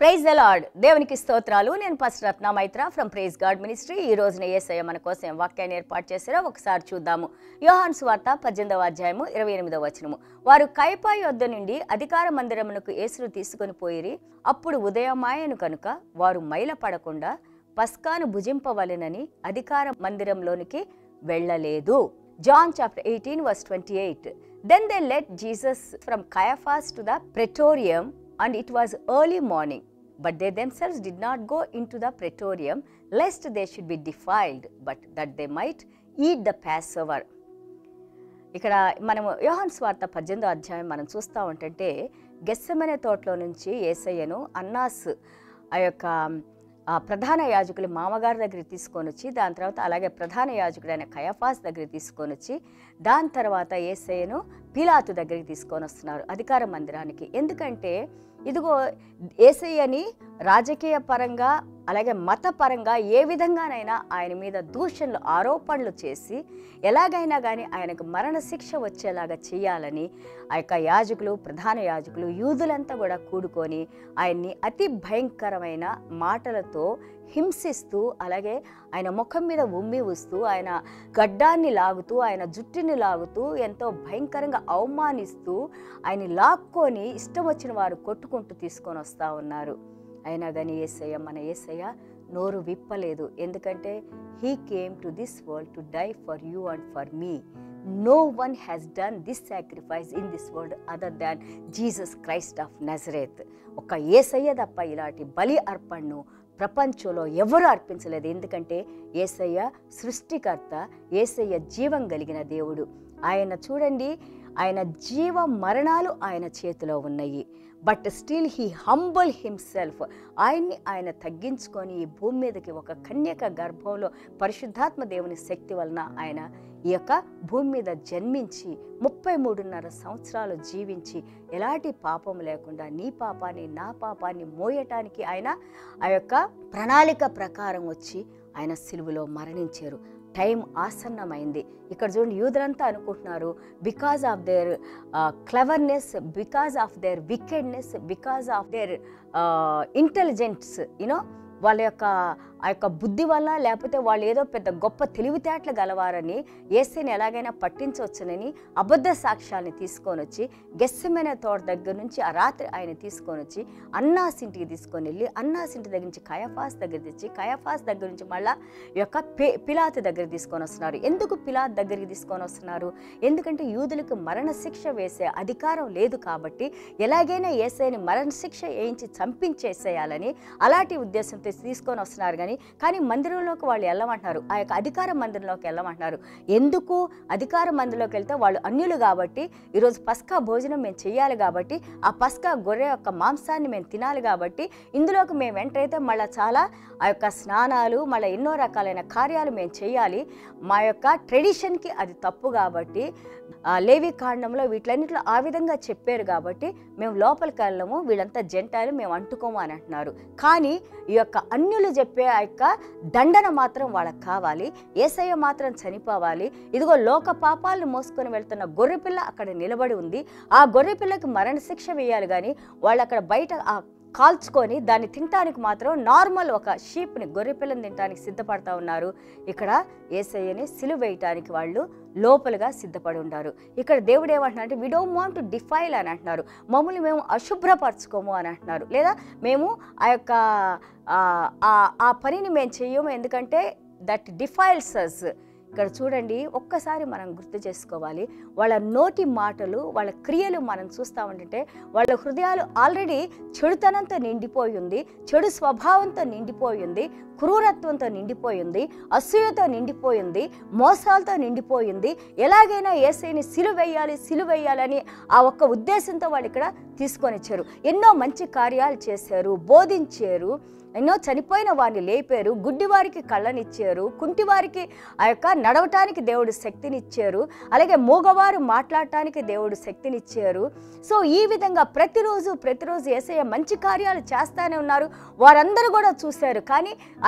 Praise the lord దేవునికి స్తోత్రాలు నేను first Ratna Maitra from praise God ministry ఈ రోజున ఏసయ్య మన కోసం ఏం వాక్యాన్ని ఏర్పాటు చేశారో ఒకసారి చూద్దాము యోహాన్ సువార్త పద్దెనిమిదవ అధ్యాయము ఇరవై ఎనిమిదవ వచనము వారు కైపా యొద్ద నుండి అధికార మందిరమునకు యేసును తీసుకొని పోయిరి అప్పుడు ఉదయమాయను కనుక వారు మైల పడకుండా పస్కాను భుజింపవలెనని అధికార మందిరంలోనికి వెళ్ళలేదు John chapter eighteen verse twenty eight then they led Jesus from Caiaphas to the praetorium and it was early morning. But they themselves did not go into the praetorium, lest they should be defiled, but that they might eat the Passover. ఇక్కడ మనము యోహాన్ స్వార్త పద్దెనిమిదో అధ్యాయం మనం చూస్తూ ఉంటుంటే గెస్సమనే తోటలో నుంచి ఏసయ్యను అన్నాస్ ఆ యొక్క ఆ ప్రధాన యాజకులు మామగారి దగ్గరికి తీసుకొని వచ్చి దాని తర్వాత అలాగే ప్రధాన యాజకుడైన కయఫాస్ దగ్గరికి తీసుకొని వచ్చి దాని తర్వాత ఏసయ్యను పిలాతు దగ్గరికి తీసుకొని వస్తున్నారు అధికార మందిరానికి ఎందుకంటే ఇదిగో ఏసయ్యని రాజకీయ పరంగా అలాగే మత పరంగా ఏ విధంగానైనా ఆయన మీద దూషణలు ఆరోపణలు చేసి ఎలాగైనా కానీ ఆయనకు మరణ శిక్ష వచ్చేలాగా చేయాలని ఆ యొక్క యాజకులు ప్రధాన యాజకులు యూదులంతా కూడా కూడుకొని ఆయన్ని అతి భయంకరమైన మాటలతో హింసిస్తూ అలాగే ఆయన ముఖం మీద ఉమ్మి వస్తూ ఆయన గడ్డాన్ని లాగుతూ ఆయన జుట్టుని లాగుతూ ఎంతో భయంకరంగా అవమానిస్తూ ఆయన లాక్కొని ఇష్టం వచ్చిన వారు కొట్టుకుంటూ తీసుకొని వస్తూ ఉన్నారు అయినా కానీ ఏసయ్య మన ఏసయ్య నోరు విప్పలేదు ఎందుకంటే he came to this world to die for you and for me no one has done this sacrifice in this world other than Jesus Christ of Nazareth ఒక ఏసయ్య తప్ప ఇలాంటి బలి అర్పణను ప్రపంచంలో ఎవరు అర్పించలేదు ఎందుకంటే ఏసయ్య సృష్టికర్త ఏసయ్య జీవం కలిగిన దేవుడు ఆయన చూడండి ఆయన జీవ మరణాలు ఆయన చేతిలో ఉన్నాయి but still he humble himself ఆయన్ని ఆయన తగ్గించుకొని ఈ భూమి మీదకి ఒక కన్యక గర్భంలో పరిశుద్ధాత్మ దేవుని శక్తి వలన ఆయన ఈ యొక్క భూమి మీద జన్మించి ముప్పై మూడున్నర సంవత్సరాలు జీవించి ఎలాంటి పాపం లేకుండా నీ పాపాన్ని నా పాపాన్ని మోయటానికి ఆయన ఆ యొక్క ప్రణాళిక ప్రకారం వచ్చి ఆయన సిలువలో మరణించారు టైం ఆసన్నమైంది ఇక్కడ చూడండి యూదులంతా అనుకుంటున్నారు because of their cleverness because of their wickedness because of their intelligence you know వాళ్ళ యొక్క ఆ యొక్క బుద్ధి వల్ల లేకపోతే వాళ్ళు ఏదో పెద్ద గొప్ప తెలివితేటలు గలవారని ఏసీని ఎలాగైనా పట్టించవచ్చునని అబద్ధ సాక్ష్యాన్ని తీసుకొని వచ్చి గెస్సమైన తోట దగ్గర నుంచి ఆ రాత్రి ఆయన తీసుకొని వచ్చి అన్నాస్ ఇంటికి తీసుకొని వెళ్ళి అన్నాస్ ఇంటి దగ్గర నుంచి కయఫాస్ దగ్గర తెచ్చి కయఫాస్ దగ్గర నుంచి మళ్ళా ఈ యొక్క పి పిలాత్ దగ్గర తీసుకొని వస్తున్నారు ఎందుకు పిలాత్ దగ్గరికి తీసుకొని వస్తున్నారు ఎందుకంటే యూదులకు మరణశిక్ష వేసే అధికారం లేదు కాబట్టి ఎలాగైనా ఏసైని మరణశిక్ష వేయించి చంపించేసేయాలని అలాంటి ఉద్దేశంతో తీసుకొని వస్తున్నారు కానీ కానీ మందిరంలోకి వాళ్ళు వెళ్ళమంటున్నారు ఆ యొక్క అధికార మందిరంలోకి వెళ్ళమంటున్నారు ఎందుకు అధికార మందిరంలోకి వెళ్తే వాళ్ళు అన్యులు కాబట్టి ఈరోజు పస్కా భోజనం మేము చేయాలి కాబట్టి ఆ పస్కా గొర్రె యొక్క మాంసాన్ని మేము తినాలి కాబట్టి ఇందులోకి మేము ఎంటర్ అయితే మళ్ళీ చాలా ఆ యొక్క స్నానాలు మళ్ళీ ఎన్నో రకాలైన కార్యాలు మేము చేయాలి మా యొక్క ట్రెడిషన్కి అది తప్పు కాబట్టి ఆ లేవి కాండంలో వీటిలన్నింటిలో ఆ విధంగా చెప్పారు కాబట్టి మేము లోపలికి వెళ్ళము వీళ్ళంతా జంటాలు మేము అంటుకోము అని అంటున్నారు కానీ ఈ యొక్క అన్యులు చెప్పే ఆ యొక్క దండన మాత్రం వాళ్ళకి కావాలి ఏసయ్య మాత్రం చనిపోవాలి ఇదిగో లోక పాపాలను మోసుకొని వెళ్తున్న గొర్రెపిల్ల అక్కడ నిలబడి ఉంది ఆ గొర్రెపిల్లకి మరణశిక్ష వేయాలి కానీ వాళ్ళు అక్కడ బయట ఆ కాల్చుకొని దాన్ని తినటానికి మాత్రం నార్మల్ ఒక షీప్ని గొర్రెపిల్లని తినడానికి సిద్ధపడతా ఉన్నారు ఇక్కడ ఏసయ్యని సిలువ వేయటానికి వాళ్ళు లోపలుగా సిద్ధపడి ఉన్నారు ఇక్కడ దేవుడు ఏమంటున్నారు అంటే we don't want to defile అని అంటున్నారు మమ్మల్ని మేము అశుభ్రపరచుకోము అని అంటున్నారు లేదా మేము ఆ యొక్క ఆ- ఆ- ఆ పనిని మేము చెయ్యము ఎందుకంటే దట్ డిఫైల్స్ అస్ ఇక్కడ చూడండి ఒక్కసారి మనం గుర్తు చేసుకోవాలి వాళ్ళ నోటి మాటలు వాళ్ళ క్రియలు మనం చూస్తూ ఉంటుంటే వాళ్ళ హృదయాలు ఆల్రెడీ చెడుతనంతో నిండిపోయి ఉంది చెడు స్వభావంతో నిండిపోయి ఉంది క్రూరత్వంతో నిండిపోయింది అసూయతో నిండిపోయింది మోసాలతో నిండిపోయింది ఎలాగైనా ఏసైని సిలువేయాలి సిలువేయాలని ఆ ఒక్క ఉద్దేశంతో వాళ్ళు ఇక్కడ తీసుకొని వచ్చారు ఎన్నో మంచి కార్యాలు చేశారు బోధించారు ఎన్నో చనిపోయిన వారిని లేపారు గుడ్డివారికి కళ్ళనిచ్చారు కుంటివారికి ఆ యొక్క నడవటానికి దేవుడు శక్తినిచ్చారు అలాగే మూగవారు మాట్లాడటానికి దేవుడు శక్తినిచ్చారు సో ఈ విధంగా ప్రతిరోజు ప్రతిరోజు ఏసయ్య మంచి కార్యాలు చేస్తానే ఉన్నారు వారందరూ కూడా చూశారు కానీ ఆ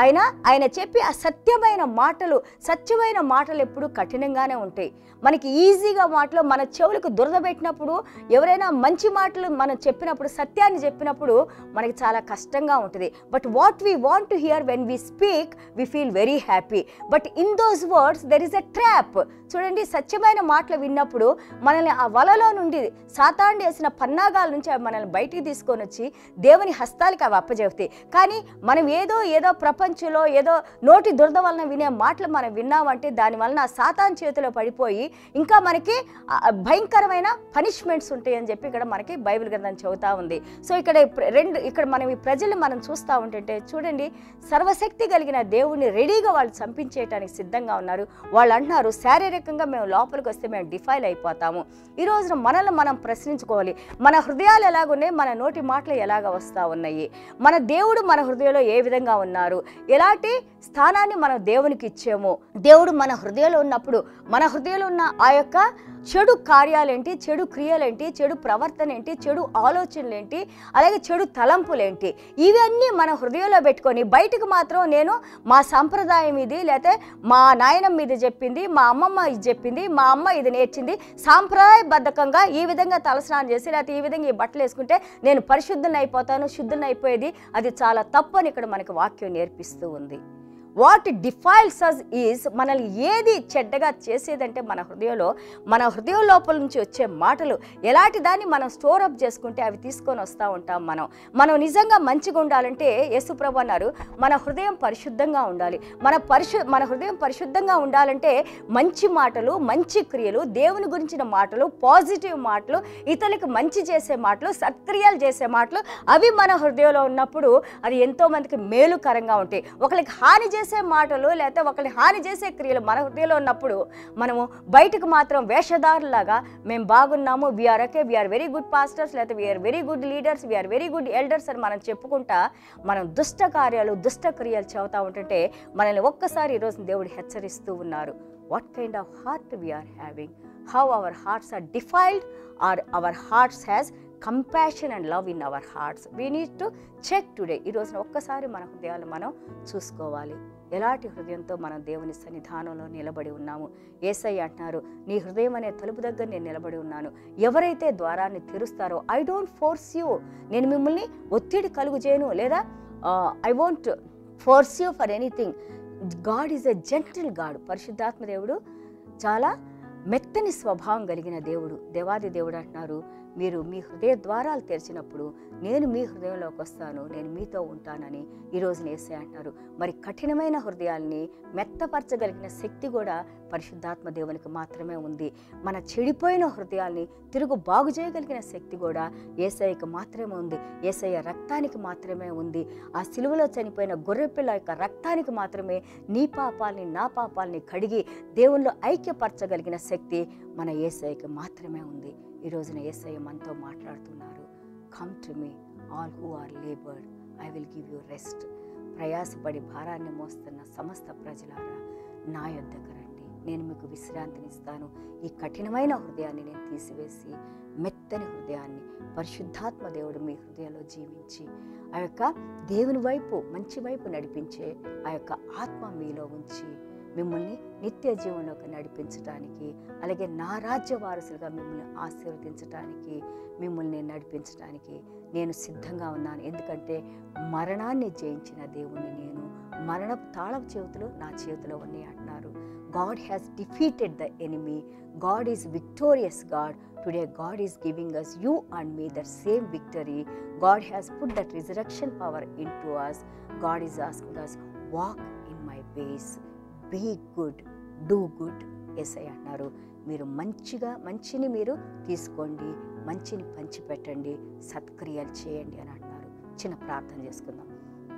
ఆయన ఆయన చెప్పి ఆ సత్యమైన మాటలు సత్యమైన మాటలు ఎప్పుడు కఠినంగానే ఉంటాయి మనకి ఈజీగా మాటలు మన చెవులకు దురద పెట్టినప్పుడు ఎవరైనా మంచి మాటలు మనం చెప్పినప్పుడు సత్యాన్ని చెప్పినప్పుడు మనకి చాలా కష్టంగా ఉంటుంది but what we want to hear when we speak we feel very happy but in those words there is a trap చూడండి సత్యమైన మాటలు విన్నప్పుడు మనల్ని ఆ వలలో నుండి సాతాండి వేసిన పన్నాగాల నుంచి అవి మనల్ని బయటికి తీసుకొని వచ్చి దేవుని హస్తాలకి అవి అప్పచెబుతాయి కానీ మనం ఏదో ఏదో ప్రపంచంలో ఏదో నోటి దురద వలన వినే మాటలు మనం విన్నామంటే దాని వలన ఆ సాతాన్ చేతిలో పడిపోయి ఇంకా మనకి ఆ భయంకరమైన పనిష్మెంట్స్ ఉంటాయి అని చెప్పి ఇక్కడ మనకి బైబిల్ గ్రంథం చెబుతా ఉంది సో ఇక్కడ ప్ర- రెండు ఇక్కడ మనం ఈ ప్రజలు మనం చూస్తూ ఉంటుంటే చూడండి సర్వశక్తి కలిగిన దేవుడిని రెడీగా వాళ్ళు చంపించేయటానికి సిద్ధంగా ఉన్నారు వాళ్ళు అంటున్నారు శారీరకంగా మేము లోపలికి వస్తే మేము డిఫైల్ అయిపోతాము ఈ రోజున మనల్ని మనం ప్రశ్నించుకోవాలి మన హృదయాలు ఎలాగున్నాయి మన నోటి మాటలు ఎలాగ వస్తూ ఉన్నాయి మన దేవుడు మన హృదయంలో ఏ విధంగా ఉన్నారు ఎలాంటి స్థానాన్ని మనం దేవునికి ఇచ్చాము దేవుడు మన హృదయంలో ఉన్నప్పుడు మన హృదయంలో ఉన్న ఆ యొక్క చెడు కార్యాలేంటి చెడు క్రియలేంటి చెడు ప్రవర్తన ఏంటి చెడు ఆలోచనలు ఏంటి అలాగే చెడు తలంపులేంటి ఇవన్నీ మన హృదయంలో పెట్టుకొని బయటకు మాత్రం నేను మా సంప్రదాయం ఇది లేకపోతే మా నాయనమ్మ ఇది చెప్పింది మా అమ్మమ్మ ఇది చెప్పింది మా అమ్మ ఇది నేర్చింది సాంప్రదాయబద్ధకంగా ఈ విధంగా తలస్నానం చేసి లేకపోతే ఈ విధంగా ఈ బట్టలు వేసుకుంటే నేను పరిశుద్ధుని అయిపోతాను శుద్ధుని అయిపోయేది అది చాలా తప్పు అని ఇక్కడ మనకి వాక్యం నేర్పిస్తూ ఉంది వాట్ డిఫైల్స్ అస్ ఈజ్ మనల్ని ఏది చెడ్డగా చేసేదంటే మన హృదయంలో మన హృదయం లోపల నుంచి వచ్చే మాటలు ఎలాంటి దాన్ని మనం స్టోర్ అప్ చేసుకుంటే అవి తీసుకొని వస్తూ ఉంటాం మనం మనం నిజంగా మంచిగా ఉండాలంటే యేసుప్రభు అన్నారు మన హృదయం పరిశుద్ధంగా ఉండాలి మన పరిశు మన హృదయం పరిశుద్ధంగా ఉండాలంటే మంచి మాటలు మంచి క్రియలు దేవుని గురించిన మాటలు పాజిటివ్ మాటలు ఇతరులకు మంచి చేసే మాటలు సత్క్రియలు చేసే మాటలు అవి మన హృదయంలో ఉన్నప్పుడు అది ఎంతో మందికి మేలుకరంగా ఉంటాయి ఒకరికి హాని చేసే మాటలు లేకపోతే ఒకరికి హాని చేసే క్రియలు మన హృదయంలో ఉన్నప్పుడు మనము బయటకు మాత్రం వేషధారులాగా మేము బాగున్నాము we are okay we are very good pastors లేకపోతే we are very good leaders we are very good elders అని మనం చెప్పుకుంటా మనం దుష్ట కార్యాలు దుష్ట క్రియలు చెబుతా ఉంటుంటే మనల్ని ఒక్కసారి ఈరోజు దేవుడు హెచ్చరిస్తూ ఉన్నారు what kind of heart we are having how our hearts are defiled are our hearts has compassion and love in our hearts we need to check today ఈ రోజున ఒక్కసారి మన హృదయాలు మనం చూసుకోవాలి ఎలాంటి హృదయంతో మనం దేవుని సన్నిధానంలో నిలబడి ఉన్నాము ఏసై అంటున్నారు నీ హృదయం అనే తలుపు దగ్గర నేను నిలబడి ఉన్నాను ఎవరైతే ద్వారాన్ని తెరుస్తారో ఐ డోంట్ ఫోర్స్ యూ నేను మిమ్మల్ని ఒత్తిడి కలుగు చేయను లేదా I won't force you for anything God is a gentle God పరిశుద్ధాత్మ దేవుడు చాలా మెత్తని స్వభావం కలిగిన దేవుడు దేవాది దేవుడు అంటున్నారు మీరు మీ హృదయ ద్వారాలు తెరిచినప్పుడు నేను మీ హృదయంలోకి వస్తాను నేను మీతో ఉంటానని ఈరోజు నేసే అంటున్నారు మరి కఠినమైన హృదయాల్ని మెత్తపరచగలిగిన శక్తి కూడా పరిశుద్ధాత్మ దేవునికి మాత్రమే ఉంది మన చెడిపోయిన హృదయాల్ని తిరుగు బాగు చేయగలిగిన శక్తి కూడా ఏసఐకి మాత్రమే ఉంది ఏసయ్య రక్తానికి మాత్రమే ఉంది ఆ సిలువలో చనిపోయిన గొర్రెపిల్ల యొక్క రక్తానికి మాత్రమే నీ పాపాల్ని నా పాపాల్ని కడిగి దేవుల్లో ఐక్యపరచగలిగిన శక్తి మన ఏసఐకి మాత్రమే ఉంది ఈ రోజున ఏసయ్య మనతో మాట్లాడుతున్నారు come to me all who are laboured I will give you rest ప్రయాసపడి భారాన్ని మోస్తున్న సమస్త ప్రజలారా నా యొద్దకు రండి నేను మీకు విశ్రాంతినిస్తాను ఈ కఠినమైన హృదయాన్ని నేను తీసివేసి మెత్తని హృదయాన్ని పరిశుద్ధాత్మ దేవుడు మీ హృదయంలో జీవించి ఆ యొక్క దేవుని వైపు మంచి వైపు నడిపించే ఆ యొక్క ఆత్మ మీలో ఉంచి మిమ్మల్ని నిత్య జీవనంలోకి నడిపించడానికి అలాగే నా రాజ్య వారసులుగా మిమ్మల్ని ఆశీర్వదించడానికి మిమ్మల్ని నడిపించడానికి నేను సిద్ధంగా ఉన్నాను ఎందుకంటే మరణాన్ని జయించిన దేవుణ్ణి నేను మరణపు తాళపు చేతులు నా చేతిలో ఉన్నాయి అంటున్నారు God has defeated the enemy God is victorious God today God is giving us you and me that same victory God has put that resurrection power into us God is asking us walk in my ways be good do good ఎస్ఐ అన్నారు మీరు మంచిగా మంచిని మీరు తీసుకోండి మంచిని పంచిపెట్టండి సత్క్రియలు చేయండి అని అంటున్నారు చిన్న ప్రార్థన చేసుకుందాం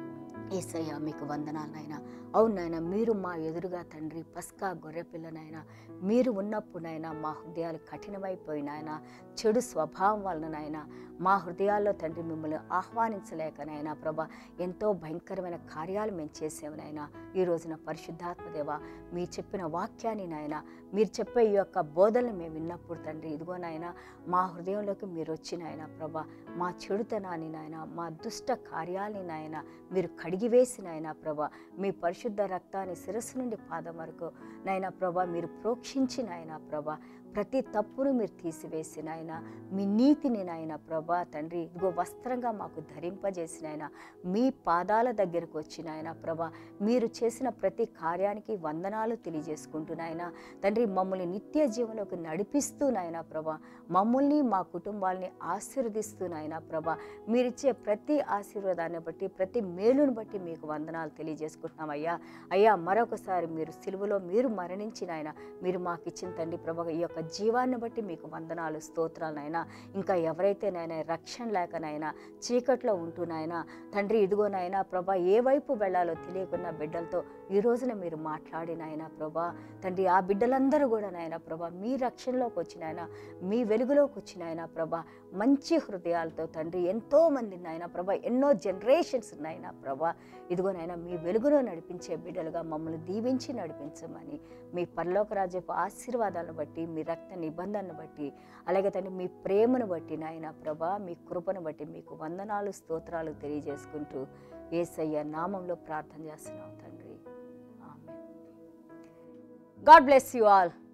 ఏసయ్య మీకు వందనాలు నాయన అవును నాయన మీరు మా ఎదురుగా తండ్రి పస్కా గొర్రెపిల్లనైనా మీరు ఉన్నప్పుడైనా మా హృదయాలు కఠినమైపోయినాయన చెడు స్వభావం వలన నాయన మా హృదయాల్లో తండ్రి మిమ్మల్ని ఆహ్వానించలేకనైనా ప్రభా ఎంతో భయంకరమైన కార్యాలు మేము చేసామనైనా ఈ రోజున పరిశుద్ధాత్మదేవ మీరు చెప్పిన వాక్యాన్ని నాయన మీరు చెప్పే ఈ యొక్క బోధనలు మేము విన్నప్పుడు తండ్రి ఇదిగో నాయన మా హృదయంలోకి మీరు వచ్చిన ఆయన ప్రభా మా చెడుతనాన్ని నాయన మా దుష్ట కార్యాలని నాయన మీరు కడిగి కడిగివేసి నాయన ప్రభా మీ పరిశుద్ధ రక్తాన్ని శిరస్సు నుండి పాదం వరకు నాయన ప్రభా మీరు ప్రోక్షించి నాయన ప్రభా ప్రతి తప్పును మీరు తీసివేసి నాయన మీ నీతిని నాయన ప్రభా తండ్రి ఇదిగో వస్త్రంగా మాకు ధరింపజేసిన ఆయన మీ పాదాల దగ్గరకు వచ్చిన ఆయన ప్రభా మీరు చేసిన ప్రతి కార్యానికి వందనాలు తెలియజేసుకుంటున్నాయన తండ్రి మమ్మల్ని నిత్య జీవనంలోకి నడిపిస్తూ నాయన ప్రభా మమ్మల్ని మా కుటుంబాలని ఆశీర్వదిస్తూ నాయన ప్రభా మీరిచ్చే ప్రతి ఆశీర్వాదాన్ని బట్టి ప్రతి మేలును బట్టి మీకు వందనాలు తెలియజేసుకుంటున్నాం అయ్యా అయ్యా మరొకసారి మీరు సిలువలో మీరు మరణించిన ఆయన మీరు మాకు ఇచ్చిన తండ్రి ప్రభా ఈ యొక్క జీవాన్ని బట్టి మీకు వందనాలు స్తోత్రాలనైనా ఇంకా ఎవరైతే నాయన రక్షణ లేకనైనా చీకట్లో ఉంటూనైనా తండ్రి ఇదిగోనైనా ప్రభా ఏ వైపు వెళ్ళాలో తెలియకున్న బిడ్డలతో ఈ రోజున మీరు మాట్లాడినాయన ప్రభా తండ్రి ఆ బిడ్డలందరూ కూడా నాయన ప్రభా మీ రక్షణలోకి వచ్చినాయన మీ వెలుగులోకి వచ్చినాయన ప్రభా మంచి హృదయాలతో తండ్రి ఎంతో మంది నాయన ప్రభా ఎన్నో జనరేషన్స్ నాయన ప్రభా ఇదిగోనైనా మీ వెలుగులో నడిపించే బిడ్డలుగా మమ్మల్ని దీవించి నడిపించమని మీ పరలోక రాజ్యపు ఆశీర్వాదాలను బట్టి మీ రక్త నిబంధనను బట్టి అలాగే తండ్రి మీ ప్రేమను బట్టి నాయన ప్రభా మీ కృపను బట్టి మీకు వందనాలు స్తోత్రాలు తెలియజేసుకుంటూ ఏసయ్య నామంలో ప్రార్థన చేస్తున్నాం తండ్రి ఆమె గాడ్ బ్లెస్ యు ఆల్